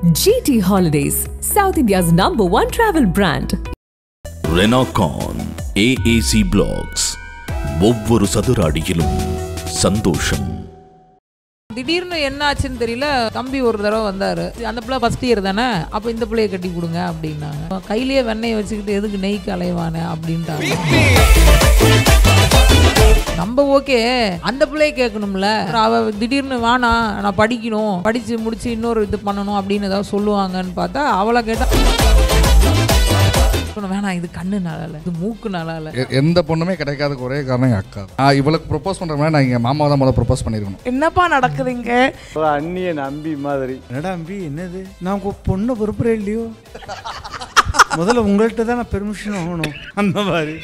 GT Holidays, South India's number one travel brand. Renacon AAC blocks ஒவ்வொரு சதுர அடியிலும் சந்தோஷம் திடீர்னு என்ன ஆச்சுன்னு தெரியல தம்பி ஒரு தடவை வந்தாரு அந்த பிள்ளை ஃபர்ஸ்ட் இயர் தானே அப்போ இந்த பிள்ளைய கட்டி கொடுங்க அப்படின்னாங்க கையிலேயே வெண்ணெயை வச்சுக்கிட்டு எதுக்கு நெய்க்கு அலைவானே அப்படின்ட்டாங்க நம்ம ஓகே அந்த பிள்ளைய கேட்கணும்ல அவ திடீர்னு வேணா நான் படிக்கணும் படிச்சு முடிச்சு இன்னொரு இது பண்ணணும் அப்படின்னு ஏதாவது சொல்லுவாங்கன்னு பார்த்தா அவளை கேட்டா வேணாம் இது கண்ணு நல்லா இல்ல இது மூக்கு நல்லா இல்ல எ- எந்த பொண்ணுமே கிடைக்காதக்கு ஒரே காரணம் எங்கள் அக்கா தான். நான் இவளுக்கு ப்ரொப்போஸ் பண்ணுற மாதிரி நான் எங்கள் மாமாவை தான் முதல்ல ப்ரொப்போஸ் பண்ணியிருக்கணும் என்னப்பா நடக்குதுங்க ஒரு அண்ணிய நம்பி மாதிரி என்னடா அம்பி என்னது நான் உங்க பொண்ணை பொறுப்புறேன் இல்லையோ முதல்ல உங்கள்கிட்ட தான் நான் பெர்மிஷன் வாங்கணும் அந்த மாதிரி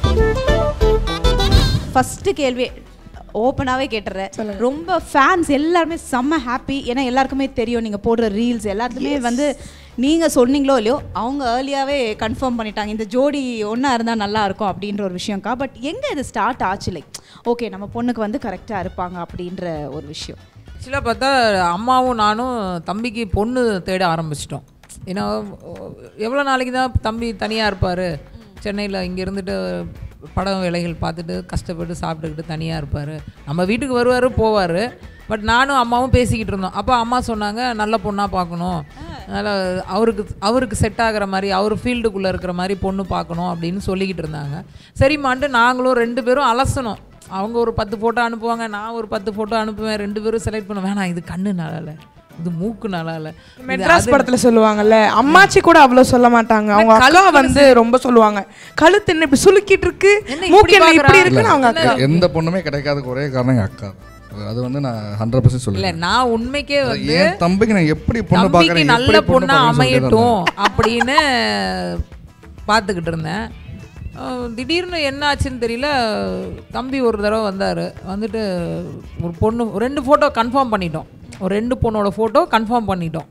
ஃபர்ஸ்ட் கேள்வி ஓப்பனாகவே கேட்டுறேன் ரொம்ப ஃபேன்ஸ் எல்லாருமே செம்ம ஹாப்பி ஏன்னா எல்லாருக்குமே தெரியும் நீங்கள் போடுற ரீல்ஸ் எல்லாத்துலேயுமே வந்து நீங்கள் சொன்னீங்களோ இல்லையோ அவங்க ஏர்லியாகவே கன்ஃபார்ம் பண்ணிட்டாங்க இந்த ஜோடி ஒன்றா இருந்தால் நல்லா இருக்கும் அப்படின்ற ஒரு விஷயம்க்கா பட் எங்கே இது ஸ்டார்ட் ஆச்சு லைக் ஓகே நம்ம பொண்ணுக்கு வந்து கரெக்டாக இருப்பாங்க அப்படின்ற ஒரு விஷயம் ஆக்சுவலாக பார்த்தா அம்மாவும் நானும் தம்பிக்கு பொண்ணு தேட ஆரம்பிச்சிட்டோம் ஏன்னா எவ்வளோ நாளைக்கு தான் தம்பி தனியாக இருப்பார் சென்னையில் இங்கே இருந்துட்டு படம் வேலைகள் பார்த்துட்டு கஷ்டப்பட்டு சாப்பிட்டுக்கிட்டு தனியாக இருப்பார் நம்ம வீட்டுக்கு வருவார் போவார் பட் நானும் அம்மாவும் பேசிக்கிட்டு இருந்தோம் அப்போ அம்மா சொன்னாங்க நல்ல பொண்ணாக பார்க்கணும் அதனால் அவருக்கு அவருக்கு செட் ஆகிற மாதிரி அவர் ஃபீல்டுக்குள்ளே இருக்கிற மாதிரி பொண்ணு பார்க்கணும் அப்படின்னு சொல்லிக்கிட்டு இருந்தாங்க சரிம்மான்ட்டு நாங்களும் ரெண்டு பேரும் அலசணும் அவங்க ஒரு பத்து ஃபோட்டோ அனுப்புவாங்க நான் ஒரு பத்து ஃபோட்டோ அனுப்புவேன் ரெண்டு பேரும் செலக்ட் பண்ணுவேன் வேணாம் இது கண்ணு நல்லா இல்லை இது மூக்கு நல்லா இல்லை இது மெட்ராஸ் அது- படத்துல சொல்லுவாங்கல்ல அம்மாச்சி கூட அவ்வளவு சொல்ல மாட்டாங்க அவங்க அக்கா வந்து ரொம்ப சொல்லுவாங்க கழுத்து என்ன இப்படி சுலுக்கிட்டு இருக்கு என்ன மூக்கு இப்படி என்ன இப்படி பார்க்கறா? இருக்குன்னு அவங்க அக்கா எ- எந்த பொண்ணுமே கிடைக்காததுக்கு ஒரே காரணம் எங்கள் அக்கா தான். அது- அது வந்து நான் ஹண்ட்ரட் பர்சன்ட் இல்ல சொல்லுவேன் நான் உண்மைக்கே வந்து என் தம்பிக்கு நான் எப்படி பொண்ணு தம்பிக்கு பார்க்குறேன் நல்ல பொண்ணா அமையட்டும் அப்படின்னு பார்த்துக்கிட்டு இருந்தேன் அஹ் திடீர்னு என்ன ஆச்சுன்னு தெரியல தம்பி ஒரு தடவை வந்தார் வந்துட்டு ஒரு பொண்ணு ரெண்டு ஃபோட்டோ கன்ஃபார்ம் பண்ணிட்டோம் ஒரு ரெண்டு பொண்ணோட ஃபோட்டோ கன்ஃபார்ம் பண்ணிட்டோம்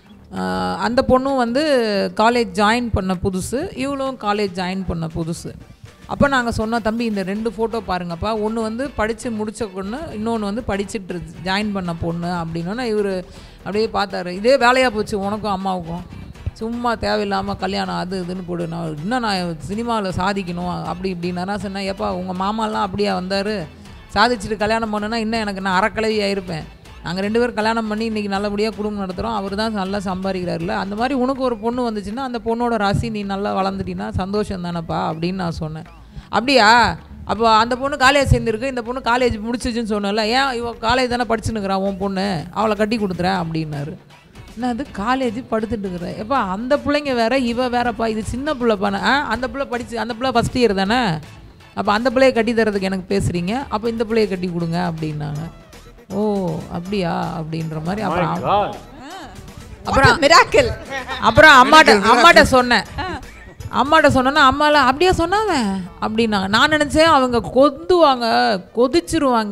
அஹ் அந்த பொண்ணும் வந்து காலேஜ் ஜாயின் பண்ண புதுசு இவளும் காலேஜ் ஜாயின் பண்ண புதுசு அப்போ நாங்கள் சொன்னோம் தம்பி இந்த ரெண்டு ஃபோட்டோ பாருங்கப்பா ஒன்று வந்து படித்து முடித்த பொண்ணு இன்னொன்று வந்து படிச்சுட்டு ஜாயின் பண்ண பொண்ணு அப்படின்னோன்னா இவர் அப்படியே பார்த்தாரு இதே வேலையாக போச்சு உனக்கும் அம்மாவுக்கும் சும்மா தேவையில்லாமல் கல்யாணம் அது இதுன்னு போடு நான் இன்னும் நான் சினிமாவில் சாதிக்கணும் அப்படி இப்படின்னு நான் சொன்னேன் ஏப்பா உங்கள் மாமாலாம் அப்படியா வந்தார் சாதிச்சுட்டு கல்யாணம் பண்ணுனா இன்னும் எனக்கு நான் அறக்கலவி ஆயிருப்பேன் நாங்கள் ரெண்டு பேரும் கல்யாணம் பண்ணி இன்றைக்கி நல்லபடியாக குடும்பம் நடத்துகிறோம் அவர் தான் நல்லா சம்பாதிக்கிறாருல அந்த மாதிரி உனக்கு ஒரு பொண்ணு வந்துச்சுன்னா அந்த பொண்ணோட ராசி நீ நல்லா வளர்ந்துட்டீன்னா சந்தோஷம் தானேப்பா அப்படின்னு நான் சொன்னேன் அப்படியா அப்போ அந்த பொண்ணு காலேஜ் சேர்ந்துருக்கு இந்த பொண்ணு காலேஜ் முடிச்சிச்சுன்னு சொன்னல ஏன் இவ காலேஜ் தானே படிச்சுன்னுக்குறான் உன் பொண்ணு அவளை கட்டி கொடுத்துறேன் அப்படின்னாரு என்ன அது காலேஜ் படுத்துட்டு இருக்கிறேன் எப்பா அந்த பிள்ளைங்க வேற இவ வேறப்பா இது சின்ன பிள்ளைப்பான ஆ அந்த பிள்ளை படிச்சு அந்த பிள்ளை ஃபஸ்ட் இயர் தானே அப்போ அந்த பிள்ளைய கட்டி தரதுக்கு எனக்கு பேசுகிறீங்க அப்போ இந்த பிள்ளைய கட்டி கொடுங்க அப்படின்னாங்க ஓ அப்படியா அப்படின்ற மாதிரி அப்புறம் அவ- அப்புறம் மிராக்கிள் அப்புறம் அம்மாட்ட அம்மாட்ட சொன்னேன் அம்மாட்ட சொன்னேன்னா அம்மால அப்படியே சொன்னாங்க அப்படின்னாங்க நான் நினச்சேன் அவங்க கொந்துவாங்க கொதிச்சிருவாங்க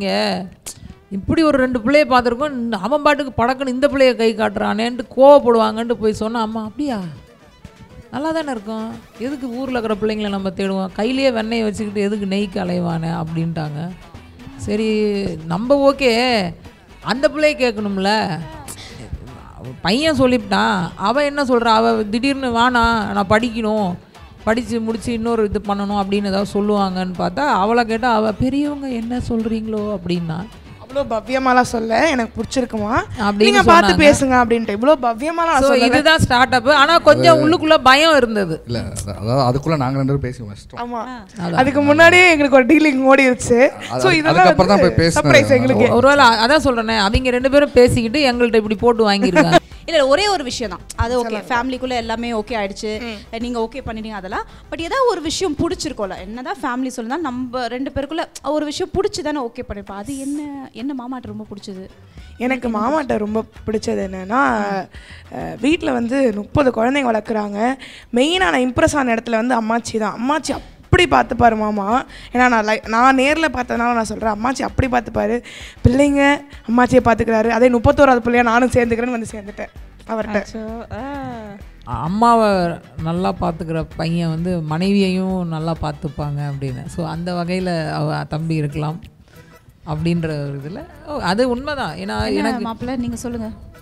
இப்படி ஒரு ரெண்டு பிள்ளைய பார்த்துருக்கோம் இந்த அவன் பாட்டுக்கு படக்குன்னு இந்த பிள்ளைய கை காட்டுறானேன்ட்டு கோவப்படுவாங்கன்ட்டு போய் சொன்னா அம்மா அப்படியா நல்லா தானே இருக்கும் எதுக்கு ஊரில் இருக்கிற பிள்ளைங்கள நம்ம தேடுவோம் கையிலேயே வெண்ணெயை வச்சுக்கிட்டு எதுக்கு நெய்க்கு அலைவானே அப்படின்ட்டாங்க சரி நம்ம ஓகே அந்த பிள்ளைய கேட்கணும்ல அவ பையன் சொல்லிவிட்டான் அவன் என்ன சொல்கிறா அவள் திடீர்னு வானா நான் படிக்கணும் படித்து முடித்து இன்னொரு இது பண்ணணும் அப்படின்னு ஏதாவது சொல்லுவாங்கன்னு பார்த்தா அவளை கேட்டால் அவள் பெரியவங்க என்ன சொல்கிறீங்களோ அப்படின்னா அவ்வளோ பவ்யமாலாம் சொல்ல எனக்கு பிடிச்சிருக்குமா அப்படின்னு நீங்க பார்த்து சொன்னாங்க. பேசுங்க அப்படின்ட்டு இவ்வளோ பவ்யமாலாம் ஸோ சொல்ல இதுதான் ஸ்டார்ட் அப் ஆனால் கொஞ்சம் உள்ளுக்குள்ளே பயம் இருந்தது இல்லை அதாவது அதுக்குள்ளே நாங்கள் ரெண்டு பேரும் பேசி வச்சிட்டோம் ஆமா அதுக்கு முன்னாடியே எங்களுக்கு ஒரு டீலிங் ஓடிருச்சு அது- ஸோ அதுக்கப்புறம் தான் போய் இதெல்லாம் பேசினேன். சர்ப்ரைஸ் எங்களுக்கு ஒருவேளை அதான் சொல்கிறேனே அவங்க ரெண்டு பேரும் பேசிக்கிட்டு எங்கள்கிட்ட இப்படி போட்டு வாங்கியிருக்காங்க இல்லை ஒரே ஒரு விஷயம் தான் அது ஓகே ஃபேமிலிக்குள்ள எல்லாமே ஓகே ஆயிடுச்சு நீங்க ஓகே பண்ணிட்டீங்க அதெல்லாம் பட் ஏதாவது ஒரு விஷயம் பிடிச்சிருக்கோம்ல என்னதான் ஃபேமிலி சொல்லுதா நம்ம ரெண்டு பேருக்குள்ள ஒரு விஷயம் பிடிச்சி தானே ஓகே பண்ணிருப்போம் அது என்ன என்ன மாமாட்ட ரொம்ப பிடிச்சது எனக்கு மாமாட்ட ரொம்ப பிடிச்சது என்னன்னா வீட்டில் வந்து முப்பது குழந்தைங்க வளர்க்குறாங்க மெயினாக நான் இம்ப்ரெஸ் ஆன இடத்துல வந்து அம்மாச்சி தான் அம்மாச்சி அப்படி பார்த்துப்பாரு மாமா ஏன்னா நான் லை நான் நேரில் பார்த்ததுனால நான் சொல்கிறேன் அம்மாச்சி அப்படி பார்த்துப்பாரு பிள்ளைங்க அம்மாச்சியை பார்த்துக்கிறாரு அதே முப்பத்தோராது பிள்ளையா நானும் சேர்ந்துக்கிறேன்னு வந்து சேர்ந்துட்டேன் அவர்கிட்ட அம்மாவை நல்லா பார்த்துக்கிற பையன் வந்து மனைவியையும் நல்லா பார்த்துப்பாங்க அப்படின்னு ஸோ அந்த வகையில் அவ தம்பி இருக்கலாம் அப்படின்ற ஒரு இதில் அது உண்மைதான் ஏன்னா என்ன எனக்கு மாப்பிள்ளை நீங்க சொல்லுங்க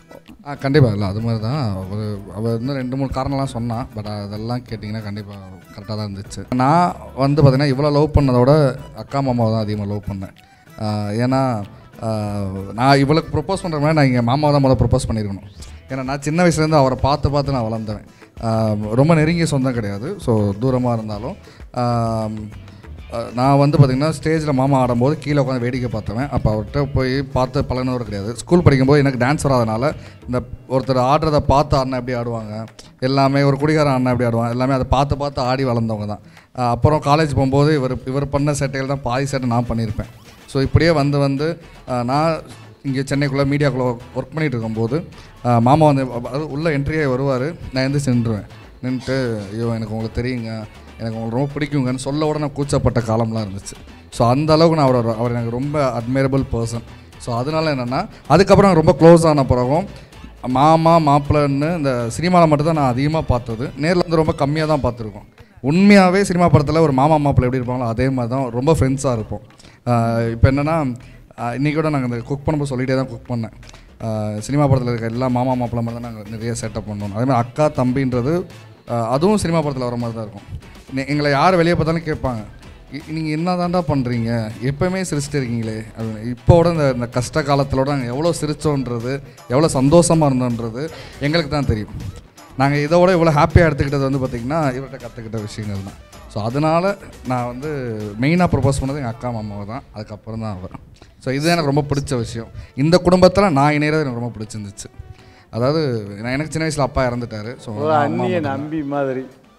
ஆ கண்டிப்பாக இல்லை அது மாதிரி தான் அவர் அவர் இன்னும் ரெண்டு மூணு காரணம்லாம் சொன்னான் பட் அதெல்லாம் கேட்டிங்கன்னா கண்டிப்பாக கரெக்டாக தான் இருந்துச்சு நான் வந்து பார்த்தீங்கன்னா இவ்வளோ லவ் பண்ணதோட அக்கா மாமாவை தான் அதிகமாக லவ் பண்ணேன் ஆ, ஏன்னா ஆ, நான் இவளுக்கு ப்ரொப்போஸ் பண்ணுற மாதிரி நான் எங்கள் மாமாவை தான் முதல்ல ப்ரொப்போஸ் பண்ணியிருக்கணும் ஏன்னா நான் சின்ன வயசுலேருந்து அவரை பார்த்து பார்த்து நான் வளர்ந்தேன் ஆ, ரொம்ப நெருங்கிய சொந்தம் கிடையாது ஸோ தூரமாக இருந்தாலும் ஆ, அஹ் நான் வந்து பார்த்திங்கன்னா ஸ்டேஜில் மாமா ஆடும்போது கீழே உட்காந்து வேடிக்கை பார்த்தவன் அப்போ அவர்கிட்ட போய் பார்த்து பழகினவர் கிடையாது ஸ்கூல் படிக்கும்போது எனக்கு டான்ஸ் வராதனால இந்த ஒருத்தர் ஆடுறதை பார்த்து அண்ணன் எப்படி ஆடுவாங்க எல்லாமே ஒரு குடிகாரன் அண்ணன் எப்படி ஆடுவாங்க எல்லாமே அதை பார்த்து பார்த்து ஆடி வளர்ந்தவங்க தான் அஹ் அப்புறம் காலேஜ் போகும்போது இவர் இவர் பண்ண சேட்டைகள் தான் பாதி சேட்டை நான் பண்ணியிருப்பேன் ஸோ இப்படியே வந்து வந்து அஹ் நான் இங்கே சென்னைக்குள்ளே மீடியாக்குள்ளே ஒர்க் பண்ணிகிட்டு இருக்கும்போது அஹ் மாமா வந்து அதாவது உள்ளே என்ட்ரியே வருவார் நான் எந்திரிச்சு நின்றுவேன் நின்றுட்டு ஐயோ எனக்கு உங்களுக்கு தெரியுங்க எனக்கு உங்களுக்கு ரொம்ப பிடிக்குங்கன்னு சொல்ல உடனே கூச்சப்பட்ட காலம்லாம் இருந்துச்சு ஸோ அந்த அளவுக்கு நான் அவர் அவர் எனக்கு ரொம்ப அட்மைரபிள் பர்சன் ஸோ அதனால என்னென்னா அதுக்கப்புறம் ரொம்ப க்ளோஸ் ஆன பிறகும் மாமா மாப்பிள்ளைன்னு இந்த சினிமாவில் மட்டும்தான் நான் அதிகமாக பார்த்தது நேரில் வந்து ரொம்ப கம்மியாக தான் பார்த்துருக்கோம் உண்மையாகவே சினிமா படத்தில் ஒரு மாமா மாப்பிள்ளை எப்படி இருப்பாங்களோ அதே மாதிரி தான் ரொம்ப ஃப்ரெண்ட்ஸாக இருப்போம் இப்போ என்னென்னா இன்றைக்கி கூட நாங்கள் இந்த குக் பண்ணும்போது சொல்லிகிட்டே தான் குக் பண்ணேன் ஆஹ் சினிமா படத்தில் இருக்க எல்லா மாமா மாப்பிள்ளை மாதிரி தான் நாங்கள் நிறைய செட்டப் பண்ணோம் அதே மாதிரி அக்கா தம்பின்றது ஆஹ் அதுவும் சினிமா படத்தில் வர மாதிரி தான் இருக்கும் நெ- எங்களை யார் வெளியே பார்த்தாலும் கேட்பாங்க நீங்கள் என்ன தாண்டா பண்ணுறீங்க எப்போவுமே சிரிச்சிட்டு இருக்கீங்களே அப்படின்னு இப்போட இந்த இந்த கஷ்ட காலத்திலோட நாங்கள் எவ்வளோ சிரிச்சோன்றது எவ்வளோ சந்தோஷமாக இருந்தோன்றது எங்களுக்கு தான் தெரியும் நாங்கள் இதோட இவ்வளோ ஹாப்பியாக எடுத்துக்கிட்டது வந்து பார்த்திங்கன்னா இவர்கிட்ட கற்றுக்கிட்ட விஷயங்கள் தான் ஸோ அதனால் நான் வந்து மெயினாக ப்ரப்போஸ் பண்ணது எங்கள் அக்கா மாமாவை தான் அதுக்கப்புறம் தான் அவர் ஸோ இது எனக்கு ரொம்ப பிடிச்ச விஷயம் இந்த குடும்பத்தில் நான் இணையிறது எனக்கு ரொம்ப பிடிச்சிருந்துச்சு அதாவது நான் எனக்கு சின்ன வயசில் அப்பா இறந்துட்டாரு ஸோ ஒரு அந்நிய நம்பி மாதிரி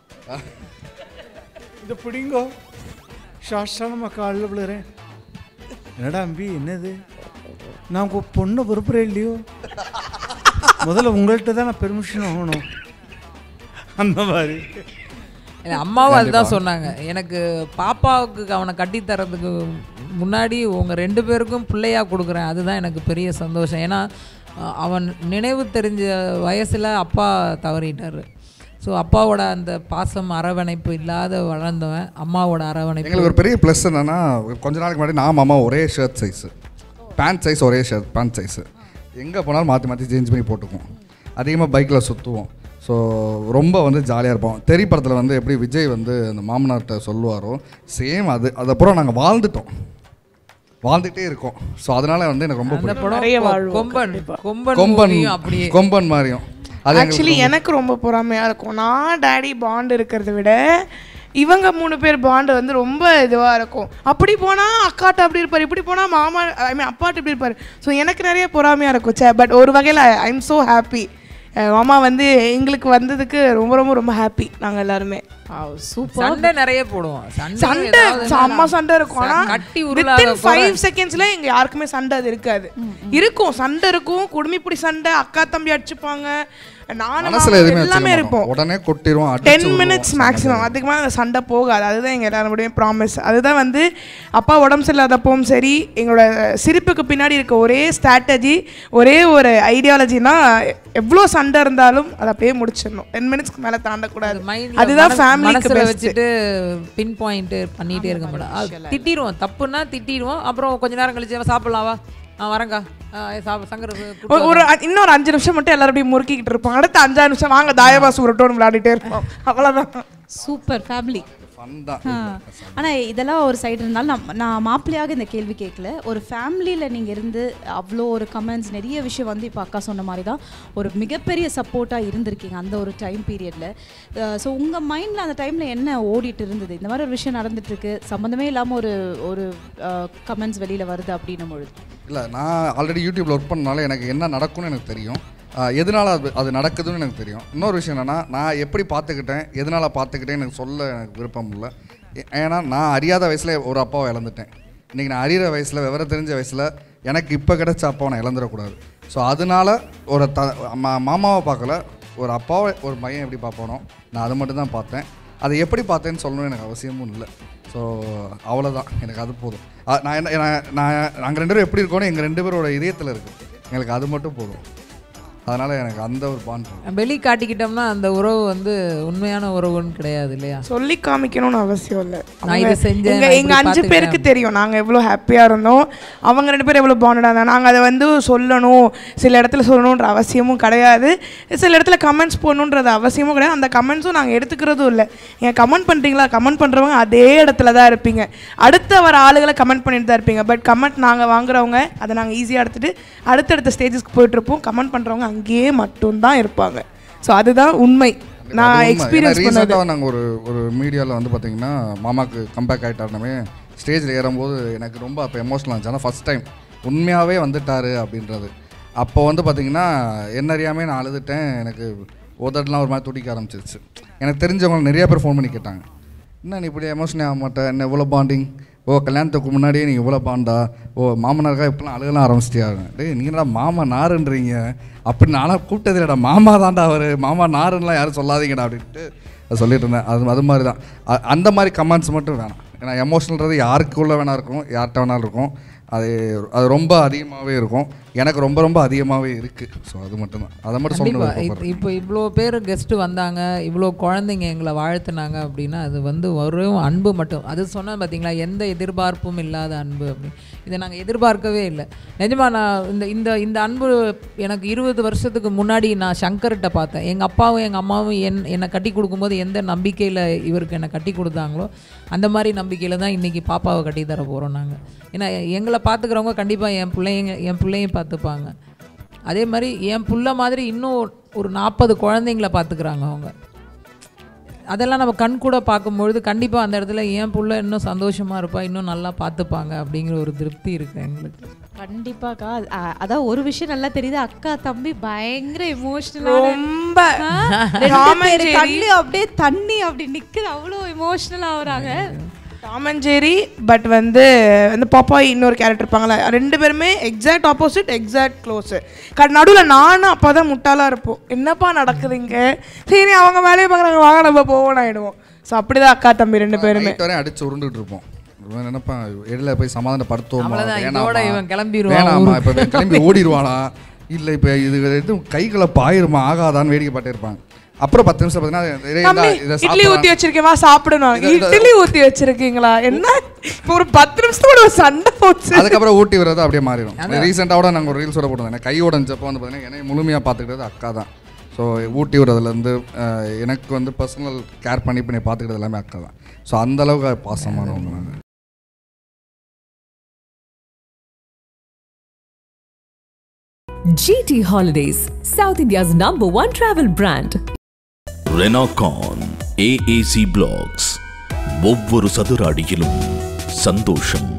இதை பிடிங்கோ சாஷ்டானமாக காலில் விழுறேன் என்னடா அம்பி என்னது நான் உங்கள் பொண்ணை விருப்புறேன் இல்லையோ முதல்ல உங்கள்கிட்ட தான் நான் பெர்மிஷன் வாங்கணும் அந்த மாதிரி இல்ல, அம்மாவும் அதுதான் சொன்னாங்க எனக்கு பாப்பாவுக்கு அவனை கட்டி தரதுக்கு முன்னாடி உங்க ரெண்டு பேருக்கும் பிள்ளையா கொடுக்குறேன் அதுதான் எனக்கு பெரிய சந்தோஷம் ஏன்னா அஹ், அவன் நினைவு தெரிஞ்ச வயசுல அப்பா தவறிட்டாரு ஸோ அப்பாவோட அந்த பாசம் அரவணைப்பு இல்லாத வளர்ந்தவன் அம்மாவோட அரவணைப்பு எங்களுக்கு ஒரு பெரிய ப்ளஸ் என்னென்னா கொஞ்ச நாளைக்கு முன்னாடி நான் மாமா ஒரே ஷர்ட் சைஸு பேண்ட் சைஸ் ஒரே ஷர்ட் பேண்ட் சைஸு எங்கே போனாலும் மாற்றி மாற்றி சேஞ்ச் பண்ணி போட்டுக்குவோம் அதிகமாக பைக்கில் சுற்றுவோம் ஸோ ரொம்ப வந்து ஜாலியாக இருப்போம் தெரி படத்தில் வந்து எப்படி விஜய் வந்து அந்த மாமனார்கிட்ட சொல்லுவாரோ சேம் அது அதுக்கப்புறம் நாங்கள் வாழ்ந்துட்டோம் வாழ்ந்துகிட்டே இருக்கோம் ஸோ அதனால் வந்து எனக்கு ரொம்ப அந்த பிடிக்கும் படம் நிறைய கொ- வாழ்வோம், கொம்பன் கொம்பன் கொம்பன் movie-யும் அப்படியே கொம்பன் மாதிரியும் அது எங்களுக்கு ஆக்சுவலி எனக்கு ரொம்ப பொறாமையாக இருக்கும் நான் டேடி பாண்ட் இருக்கிறத விட இவங்க மூணு பேர் பாண்டு வந்து ரொம்ப இதுவாக இருக்கும் அப்படி போனால் அக்காட்ட அப்படி இருப்பார் இப்படி போனால் மாமா ஐ மீன் அப்பாட்ட இப்படி இருப்பார் ஸோ எனக்கு நிறைய பொறாமையாக இருக்கும் சே பட் ஒரு வகையில் ஐ எம் ஸோ ஹாப்பி மாமா வந்து எங்களுக்கு வந்ததுக்கு ரொம்ப ரொம்ப ரொம்ப ஹாப்பி நாங்கள் எல்லாருமே சூப்பர் சண்டை நிறைய போடுவோம் சண்டை சண்டை ஏதாவது செம்ம சண்டை இருக்கும் ஆனா கட்டி உருளாத வித்தின் ஃபைவ் செகண்ட்ஸ்ல எங்க யாருக்குமே சண்டை அது இருக்காது இருக்கும் சண்டை இருக்கும் குடுமிப்பிடி சண்டை அக்கா தம்பி அடிச்சுப்பாங்க நானும் மனசில் மாமா எதுவுமே எல்லாமே வச்சுக்க இருப்போம் மாட்டோம். உடனே கொட்டிடுவோம் அடிச்சு டென் விடுவோம். மினிட்ஸ் மேக்ஸிமம் அதுக்கு மேலே அந்த சண்டை போகாது அதுதான் எங்கள் எல்லாருடைய ப்ராமிஸ் அதுதான் வந்து அப்பா உடம்பு சரியில்லாதப்பவும் சரி எங்களோட சிரிப்புக்கு பின்னாடி இருக்க ஒரே ஸ்ட்ராட்டஜி ஒரே ஒரு ஐடியாலஜினா எவ்வளோ சண்டை இருந்தாலும் அதை அப்படியே முடிச்சிடணும் டென் மினிட்ஸ்க்கு மேலே தாண்டக்கூடாது மைண்ட்ல அதுதான் மனசு- ஃபேமிலிக்கு மனசுல பெஸ்ட் வச்சுட்டு பின் பாயிண்ட் பண்ணிட்டே இருக்க மாட்டோம் அது திட்டிடுவோம் தப்புன்னா திட்டிடுவோம் அப்புறம் கொஞ்ச நேரம் கழிச்சு "அவன் சாப்பிடலாம் வா ஆ வரேங்க ஆ, சாப்பிட சங்கர் கூப்பிட்டு ஒரு- ஒரு அ- இன்னொரு அஞ்சு நிமிஷம் மட்டும் எல்லாரும் அப்படியே முறுக்கிக்கிட்டு இருப்பாங்க அடுத்த அஞ்சாறு நிமிஷம் வாங்க தாயவாசு உருட்டோன்னு விளையாடிட்டே இருப்போம் அவ்வளோதான் சூப்பர் ஃபேமிலி ஃபன் தான் ஆனால் இதெல்லாம் ஒரு சைடு இருந்தாலும் நான் நான் மாப்பிள்ளையாக இந்த கேள்வி கேட்கல ஒரு ஃபேமிலியில் நீங்கள் இருந்து அவ்வளோ ஒரு கமெண்ட்ஸ் நிறைய விஷயம் வந்து இப்போ அக்கா சொன்ன மாதிரி தான் ஒரு மிகப்பெரிய சப்போர்ட்டாக இருந்திருக்கீங்க அந்த ஒரு டைம் பீரியடில் ஸோ உங்கள் மைண்டில் அந்த டைமில் என்ன ஓடிட்டு இருந்தது இந்த மாதிரி ஒரு விஷயம் நடந்துட்டுருக்கு சம்மந்தமே இல்லாமல் ஒரு ஒரு கமெண்ட்ஸ் வெளியில் வருது அப்படின்னும் பொழுது இல்லை நான் ஆல்ரெடி யூடியூப்ல ஒர்க் பண்ணனால எனக்கு என்ன நடக்கும்னு எனக்கு தெரியும் ஆஹ் எதனால அது அது நடக்குதுன்னு எனக்கு தெரியும் இன்னொரு விஷயம் என்னென்னா நான் எப்படி பார்த்துக்கிட்டேன் எதனால் பார்த்துக்கிட்டேன் எனக்கு சொல்ல எனக்கு விருப்பம் இல்லை ஏ- ஏன்னா நான் அறியாத வயசில் ஒரு அப்பாவை இழந்துட்டேன் இன்றைக்கி நான் அறிகிற வயசில் விவரம் தெரிஞ்ச வயசில் எனக்கு இப்போ கிடைச்ச அப்பாவை நான் இழந்துடக்கூடாது ஸோ அதனால ஒரு த மா- மாமாவை பார்க்கல ஒரு அப்பாவை ஒரு பையன் எப்படி பார்ப்பானோ நான் அதை மட்டும் தான் பார்த்தேன் அதை எப்படி பார்த்தேன்னு சொல்லணும்னு எனக்கு அவசியமும் இல்லை ஸோ அவ்வளோதான் எனக்கு அது போதும் அ- நான் என்ன நான் நான் நாங்கள் ரெண்டு பேரும் எப்படி இருக்கோன்னு எங்கள் ரெண்டு பேரோட இதயத்தில் இருக்குது எங்களுக்கு அது மட்டும் போதும் அதனால் எனக்கு அந்த ஒரு பாண்ட் வெளி காட்டிக்கிட்டோம்னா அந்த உறவு வந்து உண்மையான உறவுன்னு கிடையாது இல்லையா சொல்லி காமிக்கணும்னு அவசியம் இல்லை நான் இதை செஞ்சேன், எங்க நான் எங்க இப்படி அஞ்சு பார்த்துக்கிட்டேன். பேருக்கு தெரியும் நாங்க எவ்வளோ ஹாப்பியா இருந்தோம் அவங்க ரெண்டு பேரும் எவ்வளோ பாண்டடா இருந்தாங்க நாங்க அதை வந்து சொல்லணும் சில இடத்துல சொல்லணுன்ற அவசியமும் கிடையாது சில இடத்துல கமெண்ட்ஸ் போடணுன்றது அவசியமும் கிடையாது அந்த கமெண்ட்ஸும் நாங்க எடுத்துக்கிறதும் இல்லை ஏன் கமெண்ட் பண்றீங்களா கமெண்ட் பண்றவங்க அதே இடத்துல தான் இருப்பீங்க அடுத்த வர ஆளுகளை கமெண்ட் பண்ணிட்டு தான் இருப்பீங்க பட் கமெண்ட் நாங்க வாங்குறவங்க அதை நாங்க ஈஸியா எடுத்துட்டு அடுத்தடுத்த ஸ்டேஜஸ்க்கு போயிட்டு இருப்போம் கமெண்ட் பண்றவங்க அங்கேயே மட்டும்தான் இருப்பாங்க ஸோ அதுதான் உண்மை நான் எக்ஸ்பீரியன்ஸ் பண்ணது ரீசெண்டாக நாங்கள் ஒரு ஒரு மீடியாவில் வந்து பார்த்தீங்கன்னா மாமாக்கு கம்பேக் ஆகிட்டாருனமே ஸ்டேஜில் ஏறும்போது எனக்கு ரொம்ப அப்போ எமோஷனல் இருந்துச்சு ஆனால் ஃபஸ்ட் டைம் உண்மையாகவே வந்துட்டாரு அப்படின்றது அப்போ வந்து பார்த்தீங்கன்னா என்ன அறியாமே நான் அழுதுட்டேன் எனக்கு உதடலாம் ஒரு மாதிரி துடிக்க ஆரம்பிச்சிருச்சு எனக்கு தெரிஞ்சவங்க நிறைய பேர் ஃபோன் பண்ணி கேட்டாங்க என்ன நீ இப்படி எமோஷனே ஆக மாட்டேன் என்ன இவ்வளோ பாண்டிங் ஓ கல்யாணத்துக்கு முன்னாடியே நீ இவ்வளோ பாண்டா ஓ மாமனாருக்கா இப்பெல்லாம் அழுகலாம் ஆரம்பிச்சிட்டியா டேய் நீங்கடா மாமா நாருன்றீங்க அப்படி நானும் கூப்பிட்டது இல்லைடா மாமா தான்டா அவர் மாமா நாருன்னெலாம் யாரும் சொல்லாதீங்கடா அப்படின்ட்டு அதை சொல்லிட்டு இருந்தேன் அது அது மாதிரி தான் அ- அந்த மாதிரி கமெண்ட்ஸ் மட்டும் வேணாம் ஏன்னா எமோஷனல்ன்றது யாருக்குள்ளே வேணா இருக்கும் யார்கிட்ட வேணாலும் இருக்கும் அது அது ரொம்ப அதிகமாகவே இருக்கும் எனக்கு ரொம்ப ரொம்ப அதிகமாகவே இருக்குது ஸோ அது மட்டும்தான் அதை மட்டும் கண்டிப்பா சொல்லணும் இப்- இப்போ இவ்வளோ பேர் கெஸ்ட்டு வந்தாங்க இவ்வளோ குழந்தைங்க எங்களை வாழ்த்துனாங்க அப்படின்னா அது வந்து வெறும் அன்பு மட்டும் அது சொன்னேன் பார்த்தீங்களா எந்த எதிர்பார்ப்பும் இல்லாத அன்பு அப்படி இதை நாங்கள் எதிர்பார்க்கவே இல்லை நிஜமா நான் இந்த இந்த இந்த அன்பு எனக்கு இருபது வருஷத்துக்கு முன்னாடி நான் சங்கர்கிட்ட பார்த்தேன் எங்கள் அப்பாவும் எங்கள் அம்மாவும் என் என்னை கட்டி கொடுக்கும்போது எந்த நம்பிக்கையில் இவருக்கு என்னை கட்டி கொடுத்தாங்களோ அந்த மாதிரி நம்பிக்கையில் தான் இன்றைக்கி பாப்பாவை கட்டி தர போகிறோம் நாங்கள் ஏன்னா எங்களை பார்த்துக்கிறவங்க கண்டிப்பாக என் பிள்ளைங்க என் பிள்ளையும் பார்த்துப்பாங்க அதே மாதிரி என் புள்ள மாதிரி இன்னும் ஒரு நாற்பது குழந்தைங்கள பார்த்துக்கிறாங்க அவங்க அதெல்லாம் நம்ம கண் கூட பார்க்கும்பொழுது கண்டிப்பாக அந்த இடத்துல என் புள்ள இன்னும் சந்தோஷமாக இருப்பா இன்னும் நல்லா பார்த்துப்பாங்க அப்படிங்கிற ஒரு திருப்தி இருக்குது எங்களுக்கு கண்டிப்பாக்கா அ- அதான் ஒரு விஷயம் நல்லா தெரியுது அக்கா தம்பி பயங்கர எமோஷனல் ரொம்ப Tom and Jerry. கண்ணு அப்படியே தண்ணி அப்படி நிக்குது அவ்வளோ எமோஷனல் ஆகுறாங்க டாம் அண்ட் ஜெரி பட் வந்து வந்து பாப்பாய் இன்னொரு கேரக்டர் இருப்பாங்களே ரெண்டு பேருமே எக்ஸாக்ட் ஆப்போசிட் எக்ஸாக்ட் க்ளோஸ் நடுவில் நானும் அப்போ தான் முட்டாளாக இருப்போம் என்னப்பா நடக்குதுங்க சரி அவங்க வேலையை பார்க்குறாங்க வாங்க நம்ம போவோம் ஆகிடுவோம் ஸோ அப்படிதான் அக்கா தம்பி ரெண்டு பேருமே நைட் வரையும் அடிச்சு உருண்டுட்டு இருப்போம் இவன் நினைப்பான் இடையில போய் சமாதானப்படுத்துவோமா அவ்வளவுதான், வேணாமா? இதோட இவன் கிளம்பிருவான் வேணாமா ஊருக்கு. இப்போ இவன் கிளம்பி ஓடிடுவானா இல்லை இப்போ இது எதுவும் கைகளை பாயிருமா ஆகாதான்னு வேடிக்கை பார்த்துட்டு இருப்பாங்க அப்புறம் பத்து நிமிஷம் பார்த்தீங்கன்னா தம்பி இதை இட்லி ஊற்றி சாப்பிடலாம். வச்சிருக்கேன் வா சாப்பிடணும் இது- இது- இட்லி ஊற்றி வச்சிருக்கீங்களா என்ன இப்போ ஒரு பத்து நிமிஷத்தோட ஒரு சண்டை போச்சு அதுக்கப்புறம் ஊட்டி விடுறது அப்படியே மாறிடும் ரீசெண்டாக கூட நாங்கள் ஒரு ரீல்ஸோட போட்டோம் எனக்கு கை உடஞ்சப்போ வந்து பார்த்தீங்கன்னா என்னை முழுமையாக பார்த்துக்கிட்டது அக்கா தான் ஸோ ஊட்டி விடுறதுலேருந்து அஹ், எனக்கு வந்து பர்சனல் கேர் பண்ணி பண்ணி பார்த்துக்கிட்டது எல்லாமே அக்கா தான் ஸோ அந்த அளவுக்கு பாசமானவங்க நாங்கள் GT Holidays, South India's number one travel brand. Renacon AAC blocks ஒவ்வொரு சதுர அடியிலும் சந்தோஷம்